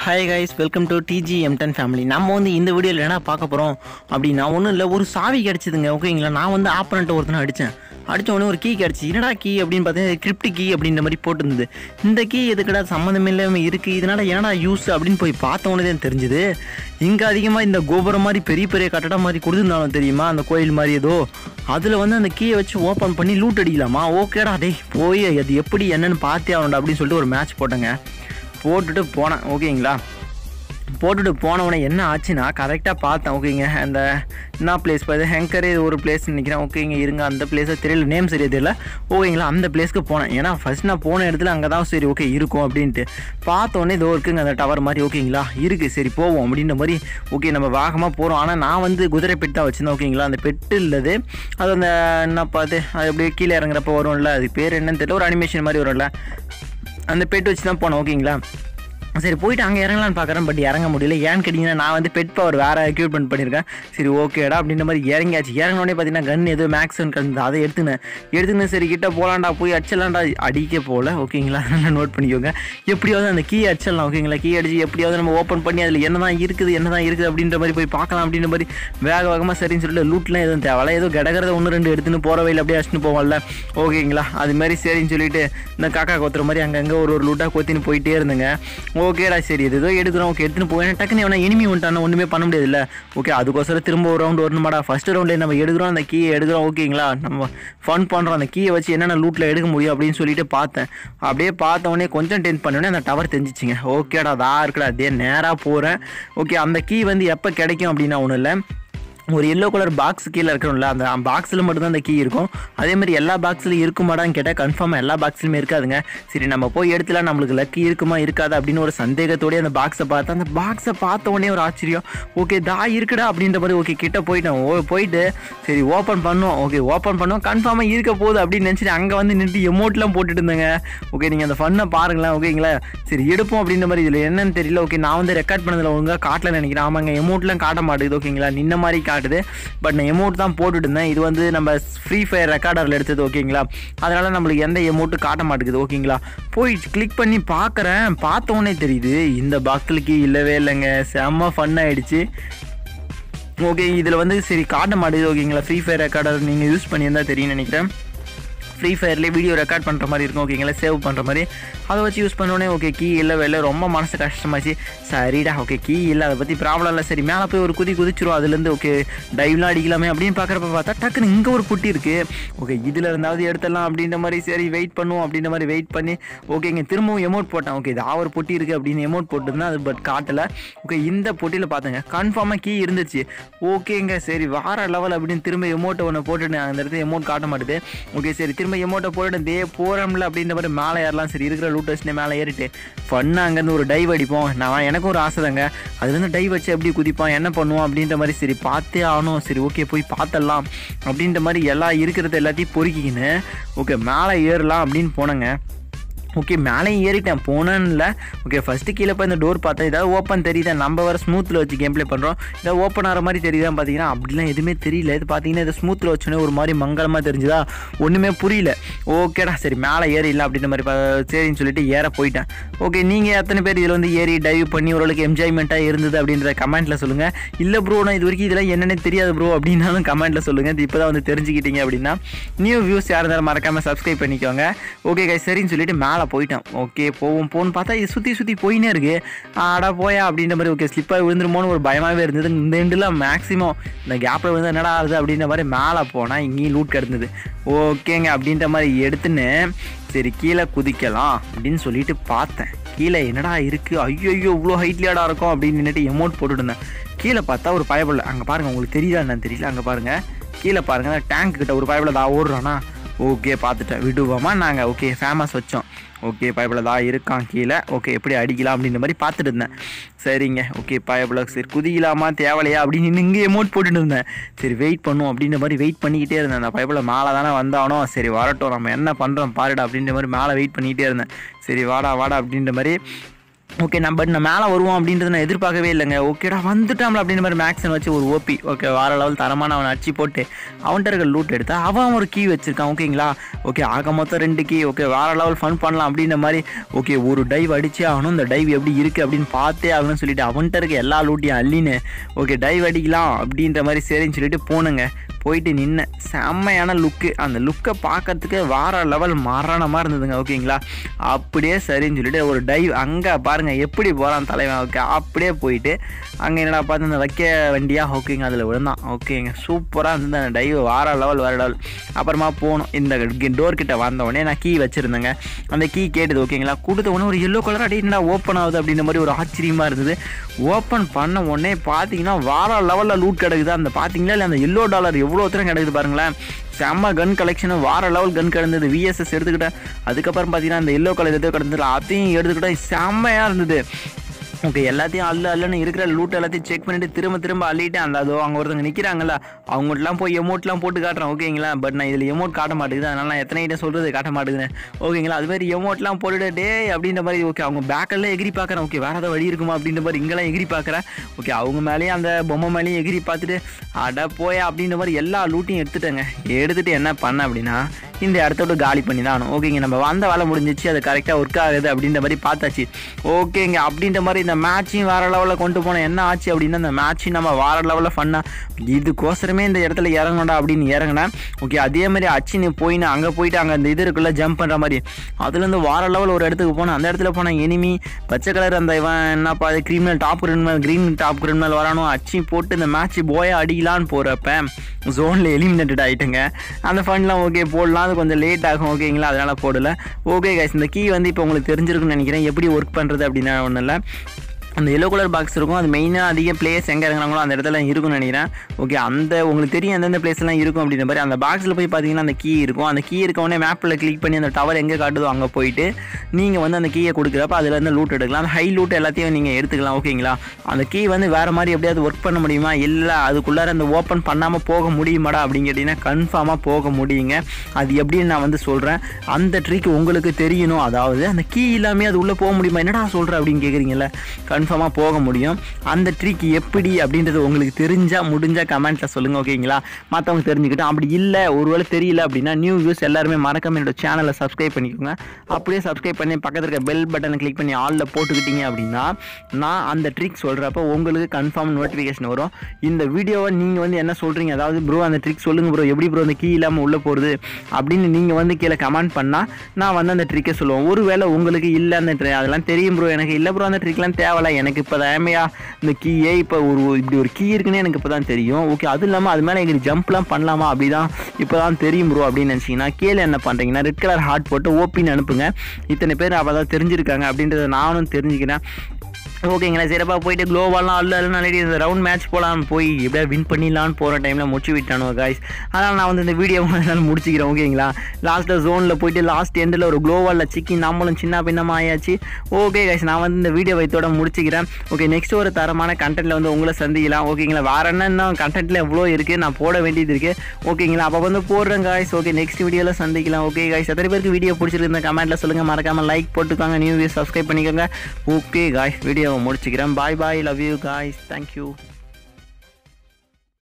hi guys welcome to DG M ten family நம்ம வந்து இந்த வீடியோவில் என்ன பார்க்க போகிறோம் அப்படின்னா ஒன்றும் இல்லை ஒரு சாவி கிடச்சிதுங்க ஓகேங்களா நான் வந்து ஆப்பரண்ட்டை ஒருத்தனை அடித்தேன் அடித்த உடனே ஒரு கீ கிடச்சி என்னடா கீ அப்படின்னு பார்த்தீங்கன்னா கிரிப்ட் கீ அப்படின்ற மாதிரி போட்டிருந்தது இந்த கீ எதுக்கடா சம்மந்தம் இல்லாமல் இருக்குது இதனால் என்னடா யூஸ் அப்படின்னு போய் பார்த்த உடனே தான் தெரிஞ்சுது இங்கே அதிகமாக இந்த கோபுரம் மாதிரி பெரிய பெரிய கட்டடம் மாதிரி கொடுத்துருந்தாலும் தெரியுமா அந்த கோயில் மாதிரி ஏதோ அதில் வந்து அந்த கீயை வச்சு ஓப்பன் பண்ணி லூட் அடிக்கலாமா ஓகேடா டேய் போய் அது எப்படி என்னன்னு பார்த்தே ஆகணும்டா அப்படின்னு சொல்லிட்டு ஒரு மேட்ச் போட்டேங்க போட்டுட்டு போனேன் ஓகேங்களா போட்டுட்டு போனவனே என்ன ஆச்சுன்னா கரெக்டாக பார்த்தேன் ஓகேங்க அந்த என்ன பிளேஸ் பார்த்து ஹெங்கரே ஒரு பிளேஸ் நினைக்கிறேன் ஓகேங்க இருங்க அந்த பிளேஸை தெரியல நேம் சரியா தெரியல ஓகேங்களா அந்த பிளேஸ்க்கு போனேன் ஏன்னா ஃபர்ஸ்ட் நான் போன இடத்துல அங்கே தான் சரி ஓகே இருக்கும் அப்படின்ட்டு பார்த்த உடனே இதோ இருக்குங்க அந்த டவர் மாதிரி ஓகேங்களா இருக்குது சரி போவோம் அப்படின்ற மாதிரி ஓகே நம்ம வேகமாக போகிறோம் ஆனால் நான் வந்து குதிரை பெட் தான் வச்சுருந்தேன் ஓகேங்களா அந்த பெட்டு இல்லது அது அந்த என்ன பார்த்து அது அப்படியே கீழே இறங்குறப்ப வரும்ல அது பேர் என்னன்னு தெரியல ஒரு அனிமேஷன் மாதிரி வரும்ல அந்த பெட் வச்சு தான் போனோம் ஓகேங்களா சரி போயிட்டு அங்கே இறங்கலான்னு பார்க்குறேன் பட் இறங்க முடியல ஏன்னு கேட்டிங்கன்னா நான் வந்து பெட் பவர் வேறு எக்யூப்மெண்ட் பண்ணியிருக்கேன் சரி ஓகேடா அப்படின்ற மாதிரி இறங்கியாச்சு இறங்கினோடனே பார்த்தீங்கன்னா கன் ஏதோ மேக்ஸன் கண்டு அதை எடுத்துனேன் எடுத்துன்னு சரி கிட்ட போகலாண்டா போய் அடிச்சலாண்டா அடிக்க போகல ஓகேங்களா நல்லா நோட் பண்ணிக்கோங்க எப்படியாவது அந்த கீ அடிச்சிடலாம் ஓகேங்களா கீ அடிச்சு எப்படியாவது நம்ம ஓப்பன் பண்ணி அதில் என்ன தான் இருக்குது என்ன தான் இருக்குது அப்படின்ற மாதிரி போய் பார்க்கலாம் அப்படின்ற மாதிரி வேக வேகமாக சரின்னு சொல்லிட்டு லூட்லாம் எதுவும் தேவையில்ல ஏதோ கிடக்கிறத ஒன்று ரெண்டு எடுத்துன்னு போகிற வழியில் அப்படியே அடிச்சுட்டு போவோம்ல ஓகேங்களா அது மாதிரி சரின்னு சொல்லிட்டு இந்த காக்கா கொத்துற மாதிரி அங்கங்கே ஒரு ஒரு லூட்டாக கொத்தின்னு போயிட்டே இருந்துங்க ஓகேடா சரி இது ஏதோ எடுக்கிறோம் ஓகே எடுத்துன்னு போவேன் டக்குன்னு எவனா இனிமி வந்துட்டானா ஒன்றுமே பண்ண முடியாதுல்ல ஓகே அதுக்கோசரம் திரும்ப ஒரு ரவுண்ட் வரணுமாடா ஃபர்ஸ்ட் ரவுண்டில் நம்ம எடுக்கிறோம் அந்த கீயை எடுக்கிறோம் ஓகேங்களா நம்ம ஃபன் பண்ணுறோம் அந்த கீயை வச்சு என்னென்ன லூட்டில் எடுக்க முடியும் அப்படின்னு சொல்லிட்டு பார்த்தேன் அப்படியே பார்த்த உடனே கொஞ்சம் டென்த் பண்ணோடனே அந்த டவர் தெரிஞ்சிச்சிங்க ஓகேடா அதா இருக்குடா அதே நேராக போகிறேன் ஓகே அந்த கீ வந்து எப்போ கிடைக்கும் அப்படின்னா ஒன்றும் இல்லை ஒரு எல்லோ கலர் பாக்ஸ் கீழே இருக்கணும்ல அந்த பாக்ஸில் மட்டும்தான் அந்த கீ இருக்கும் அதே மாதிரி எல்லா பாக்ஸ்லையும் இருக்குமாடான்னு கேட்டால் கன்ஃபார்மாக எல்லா பாக்ஸ்லையுமே இருக்காதுங்க சரி நம்ம போய் எடுத்துல நம்மளுக்கு லக்கி இருக்குமா இருக்காதா அப்படின்னு ஒரு சந்தேகத்தோடய அந்த பாக்ஸை பார்த்தா அந்த பாக்ஸை பார்த்த உடனே ஒரு ஆச்சரியம் ஓகே தா இருக்குடா அப்படின்ற மாதிரி ஓகே கிட்ட போயிட்டேன் ஓ போயிட்டு சரி ஓப்பன் பண்ணோம் ஓகே ஓப்பன் பண்ணோம் கன்ஃபார்மாக இருக்க போகுது அப்படின்னு நினச்சிட்டு அங்கே வந்து நின்று எமௌண்ட்லாம் போட்டுட்டு இருந்தேங்க ஓகே நீங்கள் அந்த ஃபன்னை பாருங்களேன் ஓகேங்களா சரி எடுப்போம் அப்படின்ற மாதிரி இதில் என்னன்னு தெரியல ஓகே நான் வந்து ரெக்கார்ட் பண்ணதில் ஒழுங்காக காட்டல நினைக்கிறேன் ஆமாங்க எமௌண்ட்லாம் காட்ட மாட்டேங்குது ஓகேங்களா நின்ன மாதிரி காட்டுது பட் நான் எமௌண்ட் தான் போட்டுட்டு இருந்தேன் இது வந்து நம்ம ஃப்ரீ ஃபயர் ரெக்கார்டரில் எடுத்தது ஓகேங்களா அதனால் நம்மளுக்கு எந்த எமௌண்ட்டும் காட்ட மாட்டேங்குது ஓகேங்களா போய் கிளிக் பண்ணி பார்க்குறேன் பார்த்த உடனே தெரியுது இந்த பாக்ஸுக்கு இல்லவே இல்லைங்க செம்ம ஃபன் ஆயிடுச்சு ஓகே இதில் வந்து சரி காட்ட மாட்டேங்குது ஓகேங்களா ஃப்ரீ ஃபயர் ரெக்கார்டர் நீங்கள் யூஸ் பண்ணியிருந்தா தெரியும்னு நினைக்கிறேன் ஃப்ரீ ஃபயர்லேயே வீடியோ ரெக்கார்ட் பண்ணுற மாதிரி இருக்கும் ஓகேங்களா சேவ் பண்ணுற மாதிரி அதை வச்சு யூஸ் பண்ணோடனே ஓகே கீ இல்லை வெளில ரொம்ப மனசு கஷ்டமாச்சு சரிடா ஓகே கீ இல்லை அதை பற்றி ப்ராப்ளம் இல்லை சரி மேலே போய் ஒரு குதி குதிச்சிரும் அதுலேருந்து ஓகே டைவ்லாம் அடிக்கலாமே அப்படின்னு பார்க்குறப்ப பார்த்தா டக்குன்னு இங்கே ஒரு புட்டி இருக்குது ஓகே இதில் இருந்தாவது எடுத்துடலாம் அப்படின்ற மாதிரி சரி வெயிட் பண்ணுவோம் அப்படின்ற மாதிரி வெயிட் பண்ணி ஓகேங்க திரும்பவும் எமௌண்ட் போட்டேன் ஓகே இது ஒரு பொட்டி இருக்குது அப்படின்னு எமௌண்ட் போட்டுருந்தேன் அது பட் காட்டலை ஓகே இந்த பொட்டியில் பார்த்தேங்க கன்ஃபார்மாக கீ இருந்துச்சு ஓகேங்க சரி வார லெவல் அப்படின்னு திரும்ப எமௌண்ட்டை ஒன்று போட்டுட்டு அந்த இடத்துல எமௌண்ட் காட்ட மாட்டுது ஓகே சரி திரும்ப எமௌண்ட்டை போட்டுட்டு தே போகிறோம்ல அப்படின்ற மாதிரி மேலே ஏறலாம் சரி இருக்கிற லூட்டர்ஸ்னே மேலே ஏறிட்டு ஃபன்னாக அங்கேருந்து ஒரு டைவ் அடிப்போம் நான் எனக்கும் ஒரு ஆசை தாங்க அதுலேருந்து டைவ் வச்சு எப்படி குதிப்பான் என்ன பண்ணுவோம் அப்படின்ற மாதிரி சரி பார்த்தே ஆகணும் சரி ஓகே போய் பார்த்தலாம் அப்படின்ற மாதிரி எல்லாம் இருக்கிறது எல்லாத்தையும் பொறுக்கிக்கின்னு ஓகே மேலே ஏறலாம் அப்படின்னு போனேங்க ஓகே மேலேயும் ஏறிட்டேன் போனேன்ல ஓகே ஃபஸ்ட்டு கீழே போய் இந்த டோர் பார்த்தேன் ஏதாவது ஓப்பன் தெரியுதா நம்ம வர ஸ்மூத்தில் வச்சு கேம் ப்ளே பண்ணுறோம் ஏதாவது ஓப்பன் ஆகிற மாதிரி தெரியுதா பார்த்தீங்கன்னா அப்படிலாம் எதுவுமே தெரியல இது பார்த்தீங்கன்னா இது ஸ்மூத்தில் வச்சோன்னே ஒரு மாதிரி மங்களமாக தெரிஞ்சுதா ஒன்றுமே புரியல ஓகேடா சரி மேலே ஏறிடலாம் அப்படின்ற மாதிரி பா- சரின்னு சொல்லிட்டு ஏற போயிட்டேன் ஓகே நீங்கள் எத்தனை பேர் இதில் வந்து ஏறி டைவ் பண்ணி ஓரளவுக்கு என்ஜாய்மெண்ட்டாக இருந்தது அப்படின்றத கமெண்ட்டில் சொல்லுங்கள் இல்லை ப்ரோ நான் இது வரைக்கும் இதெல்லாம் என்னென்னே தெரியாது ப்ரோ அப்படின்னாலும் கமெண்ட்டில் சொல்லுங்கள் இது இப்போ தான் வந்து தெரிஞ்சுக்கிட்டீங்க அப்படின்னா நியூ வியூஸ் யார் இருந்தாலும் மறக்காமல் சப்ஸ்கிரைப் பண்ணிக்கோங்க ஓகே கை சரின்னு சொல்லிட்டு மேலே போயிட்டேன் ஓகே போவோம் போன்னு பார்த்தா இது சுற்றி சுற்றி போயினே இருக்கு ஆடா போயா அப்படின்ற மாதிரி ஓகே ஸ்லிப்பாக விழுந்துருமோன்னு ஒரு பயமாகவே இருந்தது இந்த எண்டில் மேக்ஸிமம் இந்த கேப்பில் வந்து என்னடா ஆகுது அப்படின்ற மாதிரி மேலே போனால் இங்கேயும் லூட் கிடந்தது ஓகேங்க அப்படின்ற மாதிரி எடுத்துன்னு சரி கீழே குதிக்கலாம் அப்படின்னு சொல்லிட்டு பார்த்தேன் கீழே என்னடா இருக்குது ஐயோ ஐயோ இவ்வளோ ஹைட்லியாடா இருக்கும் அப்படின்னு நின்றுட்டு எமௌண்ட் போட்டுட்டு இருந்தேன் கீழே பார்த்தா ஒரு பயபுள்ள அங்கே பாருங்கள் உங்களுக்கு தெரியுதா என்னன்னு தெரியல அங்கே பாருங்கள் கீழே பாருங்கள் டேங்க் கிட்ட ஒரு பயபுள்ள தான் ஓடுறானா ஓகே பார்த்துட்டேன் விடுவோமா நாங்கள் ஓகே ஃபேமஸ் வச்சோம் ஓகே பயபில் தான் இருக்கான் கீழே ஓகே எப்படி அடிக்கலாம் அப்படின்ற மாதிரி பார்த்துட்டு இருந்தேன் சரிங்க ஓகே பயபில் சரி குதிக்கலாமா தேவலையா அப்படின்னு இங்கே எமௌண்ட் போட்டுட்டு இருந்தேன் சரி வெயிட் பண்ணுவோம் அப்படின்ற மாதிரி வெயிட் பண்ணிக்கிட்டே இருந்தேன் அந்த பயபில் மேலே தானே வந்தானோ சரி வரட்டும் நம்ம என்ன பண்ணுறோம் பாருடா அப்படின்ற மாதிரி மேலே வெயிட் பண்ணிக்கிட்டே இருந்தேன் சரி வாடா வாடா அப்படின்ற மாதிரி ஓகே நான் பட் நான் மேலே வருவோம் அப்படின்றத நான் எதிர்பார்க்கவே இல்லைங்க ஓகேடா வந்துட்டாம்ல அப்படின்ற மாதிரி மேக்ஸன் வச்சு ஒரு ஓபி ஓகே வார லெவல் தரமான அவனை அடிச்சு போட்டு அவன்கிட்ட இருக்க லூட் எடுத்தா அவன் ஒரு கீ வச்சிருக்கான் ஓகேங்களா ஓகே ஆக மொத்தம் ரெண்டு கீ ஓகே வேற லெவல் ஃபன் பண்ணலாம் அப்படின்ற மாதிரி ஓகே ஒரு டைவ் அடிச்சே ஆகணும் இந்த டைவ் எப்படி இருக்குது அப்படின்னு பார்த்தே ஆகணும்னு சொல்லிட்டு அவன்கிட்ட இருக்க எல்லா லூட்டையும் அள்ளின்னு ஓகே டைவ் அடிக்கலாம் அப்படின்ற மாதிரி சரின்னு சொல்லிட்டு போனுங்க போயிட்டு நின்ன செம்மையான லுக்கு அந்த லுக்கை பார்க்கறதுக்கு வார லெவல் மரணமாக இருந்ததுங்க ஓகேங்களா அப்படியே சரின்னு சொல்லிட்டு ஒரு டைவ் அங்கே பாருங்கள் எப்படி போகிறான் தலைவன் ஓகே அப்படியே போயிட்டு அங்கே என்னடா பார்த்து அந்த வைக்க வண்டியா ஓகேங்க அதில் விழுந்தான் ஓகேங்க சூப்பராக இருந்தது அந்த டைவ் வார லெவல் வேற லெவல் அப்புறமா போனோம் இந்த டோர் கிட்ட வந்த உடனே நான் கீ வச்சுருந்தேங்க அந்த கீ கேட்டது ஓகேங்களா கொடுத்த உடனே ஒரு எல்லோ கலர் அப்படியே என்ன ஓப்பன் ஆகுது அப்படின்ற மாதிரி ஒரு ஆச்சரியமாக இருந்தது ஓப்பன் பண்ண உடனே பார்த்தீங்கன்னா வார லெவலில் லூட் கிடக்குது அந்த பார்த்தீங்களா இல்லை அந்த எல்லோ டாலர் எவ்வளோ தூரம் கிடக்குது பாருங்களேன் செம்ம கன் கலெக்ஷனு வார லெவல் கன் கிடந்தது விஎஸ்எஸ் எடுத்துக்கிட்டேன் அதுக்கப்புறம் பார்த்தீங்கன்னா அந்த எல்லோ கலர் எதோ கிடந்தது அதையும் எடுத்துக்கிட்டேன் செம்மையாக இருந்தது ஓகே எல்லாத்தையும் அல்ல அல்லன்னு இருக்கிற லூட் எல்லாத்தையும் செக் பண்ணிட்டு திரும்ப திரும்ப அள்ளிட்டு அந்த அதோ அங்கே ஒருத்தவங்க நிற்கிறாங்கல்ல அவங்கள்ட்டலாம் போய் எமௌண்ட்லாம் போட்டு காட்டுறேன் ஓகேங்களா பட் நான் இதில் எமௌண்ட் காட்ட மாட்டேங்குது அதனால நான் எத்தனை கிட்ட சொல்கிறது காட்ட மாட்டேங்குது ஓகேங்களா அது மாதிரி எமௌண்ட்லாம் போட்டுட்டு டே அப்படின்ற மாதிரி ஓகே அவங்க பேக்கெல்லாம் எகிரி பார்க்குறேன் ஓகே வேறு ஏதாவது வழி இருக்குமா அப்படின்ற மாதிரி இங்கெல்லாம் எகிரி பார்க்குறேன் ஓகே அவங்க மேலேயும் அந்த பொம்மை மேலேயும் எகிரி பார்த்துட்டு அட போயா அப்படின்ற மாதிரி எல்லா லூட்டையும் எடுத்துட்டேங்க எடுத்துட்டு என்ன பண்ணேன் அப்படின்னா இந்த இடத்த விட்டு காலி பண்ணி தான் ஆகணும் ஓகேங்க நம்ம வந்த வேலை முடிஞ்சிச்சு அது கரெக்டாக ஒர்க் ஆகுது அப்படின்ற மாதிரி பார்த்தாச்சு ஓகேங்க அப்படின்ற மாதிரி இந்த மேட்சையும் வேறு லெவலில் கொண்டு போனோம் என்ன ஆச்சு அப்படின்னா இந்த மேட்சையும் நம்ம வேறு லெவலில் ஃபன்னாக இதுக்கோசரமே இந்த இடத்துல இறங்கணும்டா அப்படின்னு இறங்கினேன் ஓகே அதே மாதிரி அச்சு நீ போயின்னு அங்கே போயிட்டு அங்கே அந்த இது இருக்குள்ள ஜம்ப் பண்ணுற மாதிரி அதுலேருந்து வார லெவல் ஒரு இடத்துக்கு போனேன் அந்த இடத்துல போன எனிமி பச்சை கலர் அந்த இவன் என்னப்பா அது criminal top criminal green top criminal வரானோ அச்சு போட்டு இந்த மேட்ச் போய அடிக்கலான்னு போகிறப்ப ஜோனில் எலிமினேட்டட் ஆகிட்டுங்க அந்த ஃபண்ட்லாம் ஓகே போடலாம் அது கொஞ்சம் லேட் ஆகும் ஓகேங்களா அதனால் போடல ஓகே கைஸ் இந்த கீ வந்து இப்போ உங்களுக்கு தெரிஞ்சிருக்குன்னு நினைக்கிறேன் எப்படி ஒர்க் பண்ணுறது அப்படின்னா ஒன்றும் இல்லை அந்த எல்லோ கலர் பாக்ஸ் இருக்கும் அது மெயினாக அதிக பிளேஸ் எங்கே இறங்குறாங்களோ அந்த இடத்துல இருக்கும்னு நினைக்கிறேன் ஓகே அந்த உங்களுக்கு தெரியும் எந்தெந்த பிளேஸ்லாம் இருக்கும் அப்படின்ற மாதிரி அந்த பாக்ஸில் போய் பார்த்தீங்கன்னா அந்த கீ இருக்கும் அந்த கீ இருக்கவுடனே மேப்பில் கிளிக் பண்ணி அந்த டவர் எங்கே காட்டுதோ அங்கே போயிட்டு நீங்கள் வந்து அந்த கீயை கொடுக்குறப்ப அதுலேருந்து லூட் எடுக்கலாம் அந்த ஹை லூட் எல்லாத்தையும் நீங்கள் எடுத்துக்கலாம் ஓகேங்களா அந்த கீ வந்து வேறு மாதிரி எப்படியாவது ஒர்க் பண்ண முடியுமா இல்லை அதுக்குள்ளார அந்த ஓப்பன் பண்ணாமல் போக முடியுமாடா அப்படின்னு கேட்டிங்கன்னா கன்ஃபார்மாக போக முடியுங்க அது எப்படின்னு நான் வந்து சொல்கிறேன் அந்த ட்ரிக் உங்களுக்கு தெரியணும் அதாவது அந்த கீ இல்லாமல் அது உள்ளே போக முடியுமா என்னடா சொல்கிறேன் அப்படின்னு கேட்குறீங்கல்ல கன்ஃபார்மாக போக முடியும் அந்த ட்ரிக் எப்படி அப்படின்றது உங்களுக்கு தெரிஞ்சால் முடிஞ்சால் கமெண்ட்டில் சொல்லுங்கள் ஓகேங்களா மற்றவங்க தெரிஞ்சுக்கிட்டோம் அப்படி இல்லை ஒருவேளை தெரியல அப்படின்னா நியூ வியூஸ் எல்லாருமே மறக்காம என்னோட சேனலை சப்ஸ்கிரைப் பண்ணிக்கோங்க அப்படியே சப்ஸ்கிரைப் பண்ணி பக்கத்தில் இருக்க பெல் பட்டனை கிளிக் பண்ணி ஆலில் போட்டுக்கிட்டீங்க அப்படின்னா நான் அந்த ட்ரிக் சொல்கிறப்ப உங்களுக்கு கன்ஃபார்ம் நோட்டிஃபிகேஷன் வரும் இந்த வீடியோவை நீங்கள் வந்து என்ன சொல்கிறீங்க அதாவது ப்ரோ அந்த ட்ரிக் சொல்லுங்கள் ப்ரோ எப்படி ப்ரோ அந்த கீ இல்லாமல் உள்ளே போகிறது அப்படின்னு நீங்கள் வந்து கீழே கமெண்ட் பண்ணால் நான் வந்து அந்த ட்ரிக்கை சொல்லுவேன் ஒருவேளை உங்களுக்கு இல்லை அந்த tri- அதெல்லாம் தெரியும் ப்ரோ எனக்கு இல்லை ப்ரோ அந்த ட்ரிக்லாம் தேவையில்ல எனக்கு இப்போ ஏமையா இந்த கீயே இப்போ ஒரு இப்படி ஒரு கீ இருக்குன்னு எனக்கு இப்போ தான் தெரியும் ஓகே அது இல்லாமல் அது மேலே எங்களுக்கு ஜம்ப்லாம் பண்ணலாமா அப்படி தான் இப்போ தான் தெரியும் ப்ரோ அப்படின்னு நினச்சிங்கன்னா கீழே என்ன பண்ணுறீங்கன்னா ரெட் கலர் ஹார்ட் போட்டு ஓபின்னு அனுப்புங்க இத்தனை பேர் அப்போ தான் தெரிஞ்சிருக்காங்க அப்படின்றத நானும் தெரிஞ்சுக்கிறேன் ஓகேங்களா சிறப்பாக போயிட்டு குளோவாலாம் அல்ல அல்ல நல்லடி இந்த ரவுண்ட் மேட்ச் போகலாம் போய் எப்படியா வின் பண்ணிடலான்னு போகிற டைமில் முடிச்சு விட்டானுவ காய்ஸ் அதனால் நான் வந்து இந்த வீடியோ என்னால் முடிச்சுக்கிறேன் ஓகேங்களா லாஸ்ட்டில் ஜோனில் போயிட்டு லாஸ்ட் எண்டில் ஒரு குளோவாலில் சிக்கி நம்மளும் சின்ன பின்னமாக ஆயாச்சு ஓகே காய்ஸ் நான் வந்து இந்த வீடியோ வைத்தோட முடிச்சுக்கிறேன் ஓகே நெக்ஸ்ட் ஒரு தரமான கண்டென்ட்டில் வந்து உங்களை சந்திக்கலாம் ஓகேங்களா வேறு என்ன இன்னும் கண்டென்ட்டில் எவ்வளோ இருக்குது நான் போட வேண்டியது இருக்குது ஓகேங்களா அப்போ வந்து போடுறேன் காய்ஸ் ஓகே நெக்ஸ்ட் வீடியோவில் சந்திக்கலாம் ஓகே காய்ஸ் எத்தனை பேருக்கு வீடியோ பிடிச்சிருக்கு கமெண்ட்டில் சொல்லுங்கள் மறக்காமல் லைக் போட்டுக்கோங்க நியூ வியூ சப்ஸ்கிரைப் பண்ணிக்கோங்க ஓகே காய்ஸ் வீடியோவை முடிச்சுக்கிறேன் bye bye love you guys thank you